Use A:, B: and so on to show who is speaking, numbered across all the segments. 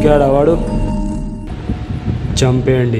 A: దొరికాడా వాడు చంపేయండి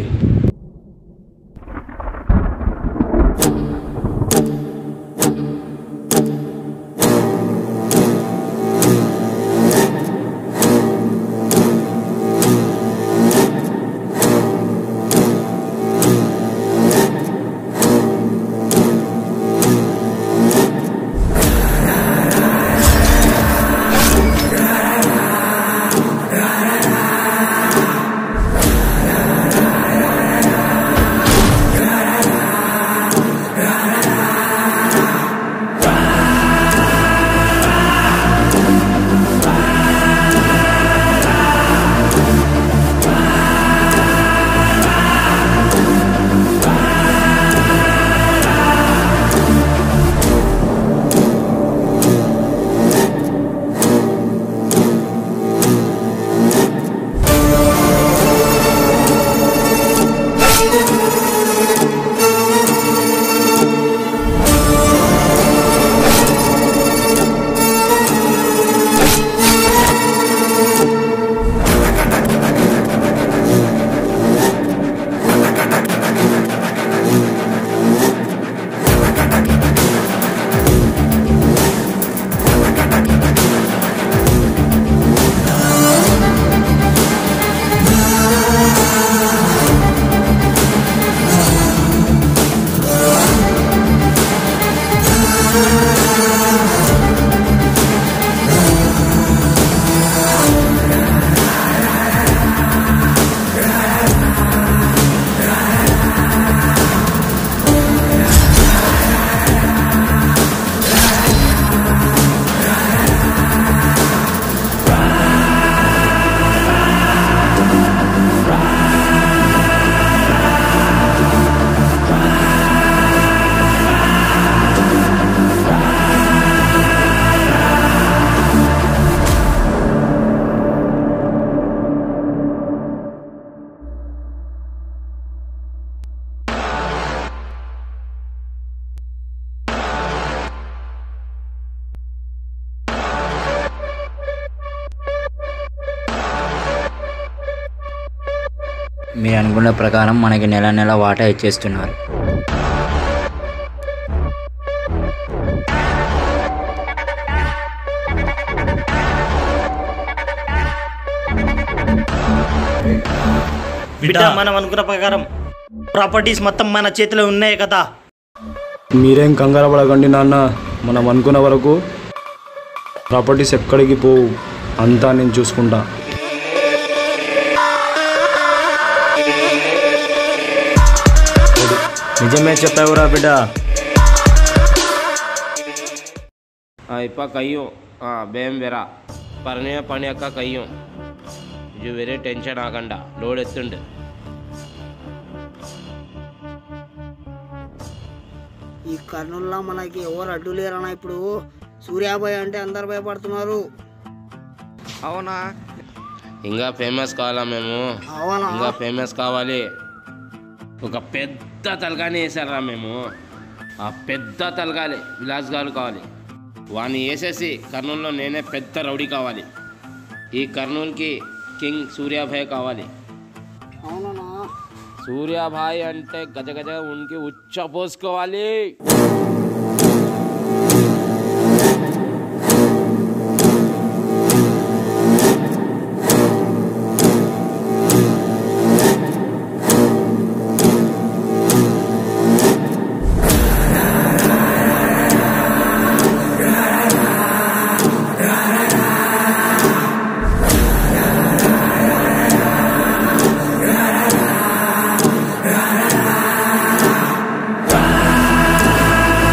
B: మీరు అనుకున్న ప్రకారం మనకి నెల నెల వాటా ఇచ్చేస్తున్నారు
C: బిడ్డ మనం అనుకున్న ప్రకారం ప్రాపర్టీస్ మొత్తం మన చేతిలో ఉన్నాయి కదా
A: మీరేం కంగారు పడకండి నాన్న మనం అనుకున్న వరకు ప్రాపర్టీస్ ఎక్కడికి పోవు అంతా నేను చూసుకుంటా
D: నిజమే చెప్పావురా బిడ్డ
E: ಇಪ್ಪ ಕೈಯು ಹಾಂ ಬೇಮ್ ಬೇರ ಪರನೇ ಪಣಿ ಅಕ್ಕ ಕೈಯು ಇದು ಬೇರೆ ಟೆನ್ಷನ್ ಆಗಂಡ ಲೋಡ್ ಎತ್ತುಂಡು
F: ఈ కర్నూలులో మనకి ఎవరు అడ్డు లేరన్నా ఇప్పుడు సూర్యాబాయ్ అంటే అందరు భయపడుతున్నారు
E: అవునా ఇంకా ఫేమస్ కావాలా మేము
F: అవునా
E: ఇంకా ఫేమస్ కావాలి ఒక పెద్ద తలకాని వేసారా మేము ఆ పెద్ద తలకాలి విలాస్ గారు కావాలి వాడిని వేసేసి కర్నూలులో నేనే పెద్ద రౌడీ కావాలి ఈ కర్నూలుకి కింగ్ సూర్యాభాయ్ కావాలి
F: అవునా
E: సూర్యాభాయ్ అంటే గజ గజ ఉనికి ఉచ్చ పోసుకోవాలి
F: ఆ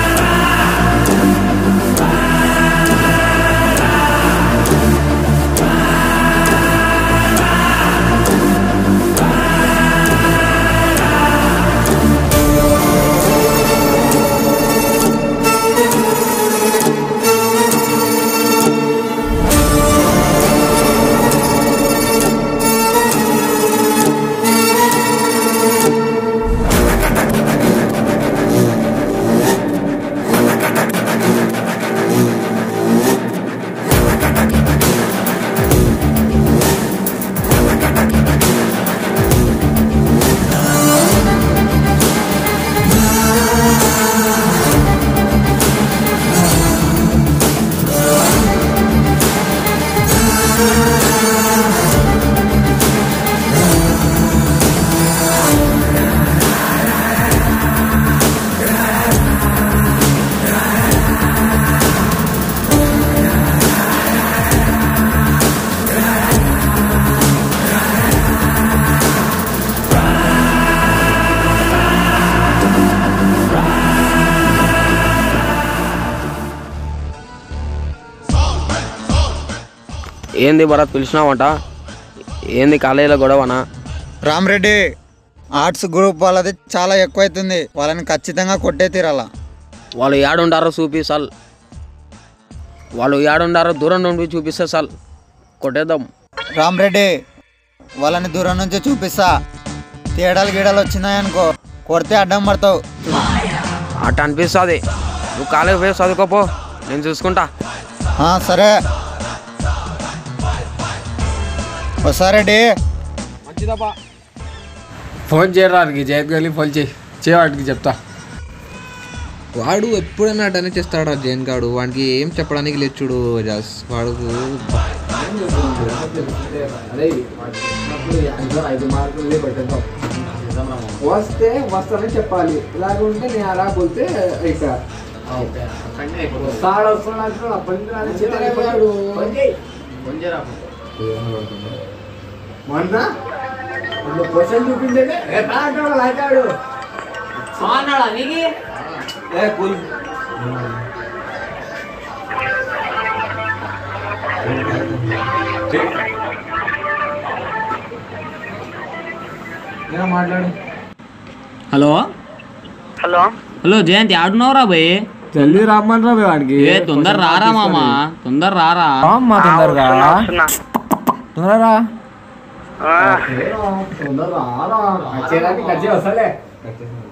G: ఏంది భరత్ పిలిచినావంట ఏంది కాలేజీలో గొడవనా
H: రామరెడ్డి ఆర్ట్స్ గ్రూప్ వాళ్ళది చాలా ఎక్కువైతుంది వాళ్ళని ఖచ్చితంగా కొట్టే తీరాల
G: వాళ్ళు ఏడుండారో చూపి సాల్ వాళ్ళు ఏడుండారో దూరం నుండి చూపిస్తే సాల్ కొట్టేద్దాం
H: రామరెడ్డి వాళ్ళని దూరం నుంచి చూపిస్తా తేడాలు గీడాలు వచ్చినాయనుకో కొడితే అడ్డం పడతావు
G: అట్ట అనిపిస్తుంది నువ్వు కాలేజ్ పోయి చదువుకోపో నేను చూసుకుంటా
H: ఆ, సరే వస్తారెడ్డి
I: ఫోన్ చేయరా వాడికి జయత్ గలి ఫోన్ చేయి చేయ వాడికి చెప్తా
J: వాడు ఎప్పుడైనా అటనే చేస్తాడు ఆ జైన్ గాడు వాడికి ఏం చెప్పడానికి లేదు చూడు జస్ వాడుకు
I: ఐదు మార్కులు పెట్టేద్దాం వస్తే వస్తానని చెప్పాలి లేకుంటే నేను అలా పోతే ఇక వస్తాడు వస్తున్నాడు అప్పటి నుంచి రాని చిత్రలేపాడు. మొన్న మొన్న క్వశ్చన్ చూపించే లాగాడు ఏ కూల్ ఏం మాట్లాడు
B: హలో
F: హలో
B: హలో జయంతి ఆడున్నావురా భయ్
A: జల్దీ రమ్మని రా వాడికి
B: ఏ తొందర రారా మామ తొందర రారా
A: అమ్మా తొందరగా తొందరగా
I: తొందర రారా వచ్చేదానికి ఖర్చు వస్తలే